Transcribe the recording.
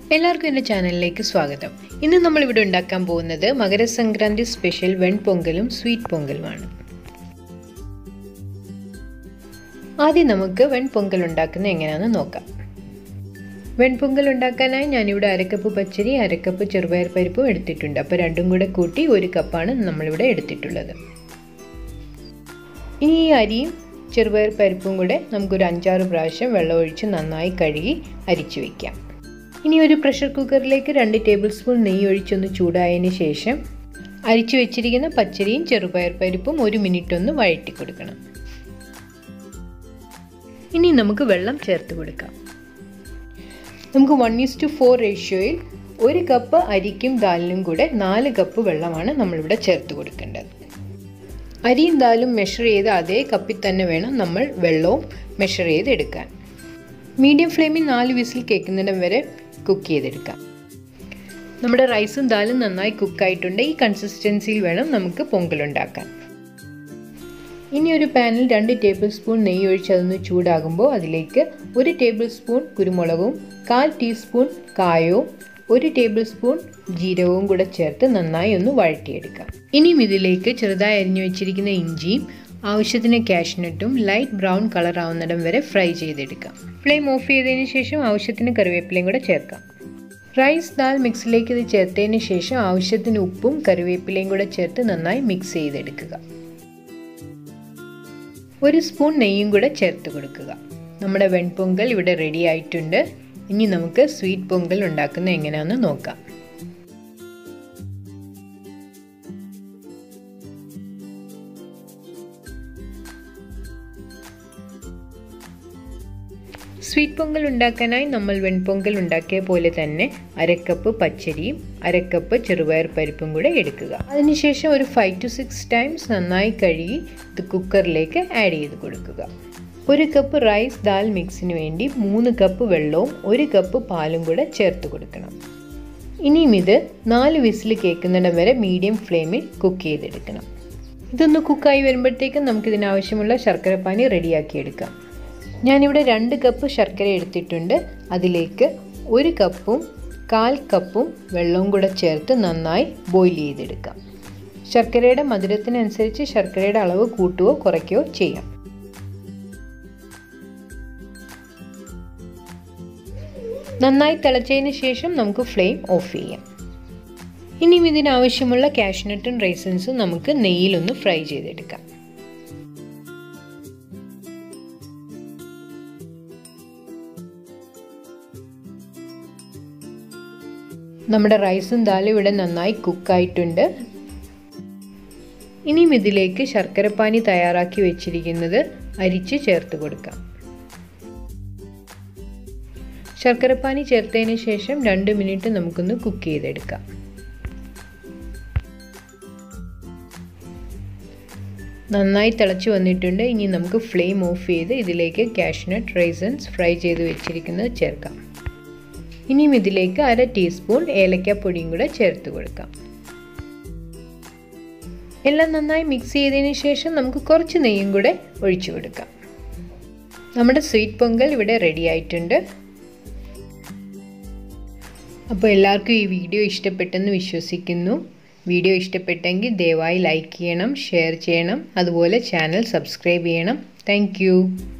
എല്ലാവർക്കും എൻ്റെ ചാനലിലേക്ക് സ്വാഗതം ഇന്ന് നമ്മളിവിടെ ഉണ്ടാക്കാൻ പോകുന്നത് മകരസംക്രാന്തി സ്പെഷ്യൽ വെൺപൊങ്കലും സ്വീറ്റ് പൊങ്കലുമാണ് ആദ്യം നമുക്ക് വെൺപൊങ്കൽ ഉണ്ടാക്കുന്നത് എങ്ങനെയാണെന്ന് നോക്കാം വെൺപൊങ്കൽ ഉണ്ടാക്കാനായി ഞാനിവിടെ അരക്കപ്പ് പച്ചരി അരക്കപ്പ് ചെറുപയർ പരിപ്പും എടുത്തിട്ടുണ്ട് അപ്പോൾ രണ്ടും കൂടെ കൂട്ടി ഒരു കപ്പാണ് നമ്മളിവിടെ എടുത്തിട്ടുള്ളത് ഇനി ഈ അരിയും ചെറുപയർ പരിപ്പും കൂടെ നമുക്കൊരു അഞ്ചാറ് പ്രാവശ്യം വെള്ളമൊഴിച്ച് നന്നായി കഴുകി അരിച്ചു വയ്ക്കാം ഇനി ഒരു പ്രഷർ കുക്കറിലേക്ക് രണ്ട് ടേബിൾ സ്പൂൺ നെയ്യ് ഒഴിച്ചൊന്ന് ചൂടായതിന് ശേഷം അരിച്ചു വെച്ചിരിക്കുന്ന പച്ചരിയും ചെറുപയർ പരിപ്പും ഒരു മിനിറ്റ് ഒന്ന് വഴറ്റി കൊടുക്കണം ഇനി നമുക്ക് വെള്ളം ചേർത്ത് കൊടുക്കാം നമുക്ക് വൺ ഈസ് ടു ഫോർ റേഷ്യോയിൽ ഒരു കപ്പ് അരിക്കും ദാലിനും കൂടെ നാല് കപ്പ് വെള്ളമാണ് നമ്മളിവിടെ ചേർത്ത് കൊടുക്കേണ്ടത് അരിയും ദാലും മെഷർ ചെയ്ത് അതേ കപ്പിൽ തന്നെ വേണം നമ്മൾ വെള്ളവും മെഷർ ചെയ്ത് എടുക്കാൻ മീഡിയം ഫ്ലെയിമിൽ നാല് വിസിൽ കേൾക്കുന്നിടം വരെ കുക്ക് ചെയ്തെടുക്കാം നമ്മുടെ റൈസും ദാലും നന്നായി കുക്കായിട്ടുണ്ട് ഈ കൺസിസ്റ്റൻസിയിൽ വേണം നമുക്ക് പൊങ്കലുണ്ടാക്കാൻ ഇനി ഒരു പാനിൽ രണ്ട് ടേബിൾ സ്പൂൺ നെയ്യ് ഒഴിച്ച് അതൊന്ന് ചൂടാകുമ്പോൾ അതിലേക്ക് ഒരു ടേബിൾ സ്പൂൺ കുരുമുളകും കാൽ ടീസ്പൂൺ കായവും ഒരു ടേബിൾ സ്പൂൺ ജീരകവും കൂടെ ചേർത്ത് നന്നായി ഒന്ന് വഴറ്റിയെടുക്കാം ഇനിയും ഇതിലേക്ക് ചെറുതായി അരിഞ്ഞു വെച്ചിരിക്കുന്ന ഇഞ്ചിയും ആവശ്യത്തിന് കാഷ്നട്ടും ലൈറ്റ് ബ്രൗൺ കളർ ആവുന്നിടം വരെ ഫ്രൈ ചെയ്തെടുക്കാം ഫ്ലെയിം ഓഫ് ചെയ്തതിന് ശേഷം ആവശ്യത്തിന് കറിവേപ്പിലയും കൂടെ ചേർക്കാം റൈസ് ദാൽ മിക്സിലേക്ക് ഇത് ചേർത്തതിന് ശേഷം ആവശ്യത്തിന് ഉപ്പും കറിവേപ്പിലയും കൂടെ ചേർത്ത് നന്നായി മിക്സ് ചെയ്തെടുക്കുക ഒരു സ്പൂൺ നെയ്യും കൂടെ ചേർത്ത് കൊടുക്കുക നമ്മുടെ വെൺപൊങ്കൽ ഇവിടെ റെഡി ആയിട്ടുണ്ട് ഇനി നമുക്ക് സ്വീറ്റ് പൊങ്കൽ ഉണ്ടാക്കുന്നത് എങ്ങനെയാണെന്ന് നോക്കാം സ്വീറ്റ് പൊങ്കൽ ഉണ്ടാക്കാനായി നമ്മൾ വെൺപൊങ്കൽ ഉണ്ടാക്കിയ പോലെ തന്നെ അരക്കപ്പ് പച്ചരിയും അരക്കപ്പ് ചെറുപയർ പരിപ്പും കൂടെ എടുക്കുക അതിനുശേഷം ഒരു ഫൈവ് ടു സിക്സ് ടൈംസ് നന്നായി കഴുകി ഇത് കുക്കറിലേക്ക് ആഡ് ചെയ്ത് കൊടുക്കുക ഒരു കപ്പ് റൈസ് ദാൽ മിക്സിന് വേണ്ടി മൂന്ന് കപ്പ് വെള്ളവും ഒരു കപ്പ് പാലും കൂടെ ചേർത്ത് കൊടുക്കണം ഇനിയും ഇത് നാല് വിസിൽ കേൾക്കുന്നിടം വരെ മീഡിയം ഫ്ലെയിമിൽ കുക്ക് ചെയ്തെടുക്കണം ഇതൊന്ന് കുക്കായി വരുമ്പോഴത്തേക്കും നമുക്കിതിനാവശ്യമുള്ള ശർക്കരപ്പാനി റെഡിയാക്കി എടുക്കാം ഞാനിവിടെ രണ്ട് കപ്പ് ശർക്കര എടുത്തിട്ടുണ്ട് അതിലേക്ക് ഒരു കപ്പും കാൽ കപ്പും വെള്ളവും കൂടെ ചേർത്ത് നന്നായി ബോയിൽ ചെയ്തെടുക്കാം ശർക്കരയുടെ മധുരത്തിനനുസരിച്ച് ശർക്കരയുടെ അളവ് കൂട്ടുകയോ കുറയ്ക്കുകയോ ചെയ്യാം നന്നായി തിളച്ചതിന് ശേഷം നമുക്ക് ഫ്ലെയിം ഓഫ് ചെയ്യാം ഇനിയും ഇതിനാവശ്യമുള്ള കാഷ്നട്ടും റൈസൻസും നമുക്ക് നെയ്യിലൊന്ന് ഫ്രൈ ചെയ്തെടുക്കാം നമ്മുടെ റൈസും ദാലും ഇവിടെ നന്നായി കുക്കായിട്ടുണ്ട് ഇനിയും ഇതിലേക്ക് ശർക്കരപ്പാനി തയ്യാറാക്കി വെച്ചിരിക്കുന്നത് അരിച്ച് ചേർത്ത് കൊടുക്കാം ശർക്കരപ്പാനി ചേർത്തതിന് ശേഷം രണ്ട് മിനിറ്റ് നമുക്കൊന്ന് കുക്ക് ചെയ്തെടുക്കാം നന്നായി തിളച്ച് വന്നിട്ടുണ്ട് ഇനി നമുക്ക് ഫ്ലെയിം ഓഫ് ചെയ്ത് ഇതിലേക്ക് കാഷ്നട്ട് റൈസൻസ് ഫ്രൈ ചെയ്ത് വെച്ചിരിക്കുന്നത് ചേർക്കാം ഇനിയും ഇതിലേക്ക് അര ടീസ്പൂൺ ഏലക്കാപ്പൊടിയും കൂടെ ചേർത്ത് കൊടുക്കാം എല്ലാം നന്നായി മിക്സ് ചെയ്തതിന് ശേഷം നമുക്ക് കുറച്ച് നെയ്യും കൂടെ ഒഴിച്ചു കൊടുക്കാം നമ്മുടെ സ്വീറ്റ് പൊങ്കൽ ഇവിടെ റെഡി ആയിട്ടുണ്ട് അപ്പോൾ എല്ലാവർക്കും ഈ വീഡിയോ ഇഷ്ടപ്പെട്ടെന്ന് വിശ്വസിക്കുന്നു വീഡിയോ ഇഷ്ടപ്പെട്ടെങ്കിൽ ദയവായി ലൈക്ക് ചെയ്യണം ഷെയർ ചെയ്യണം അതുപോലെ ചാനൽ സബ്സ്ക്രൈബ് ചെയ്യണം താങ്ക്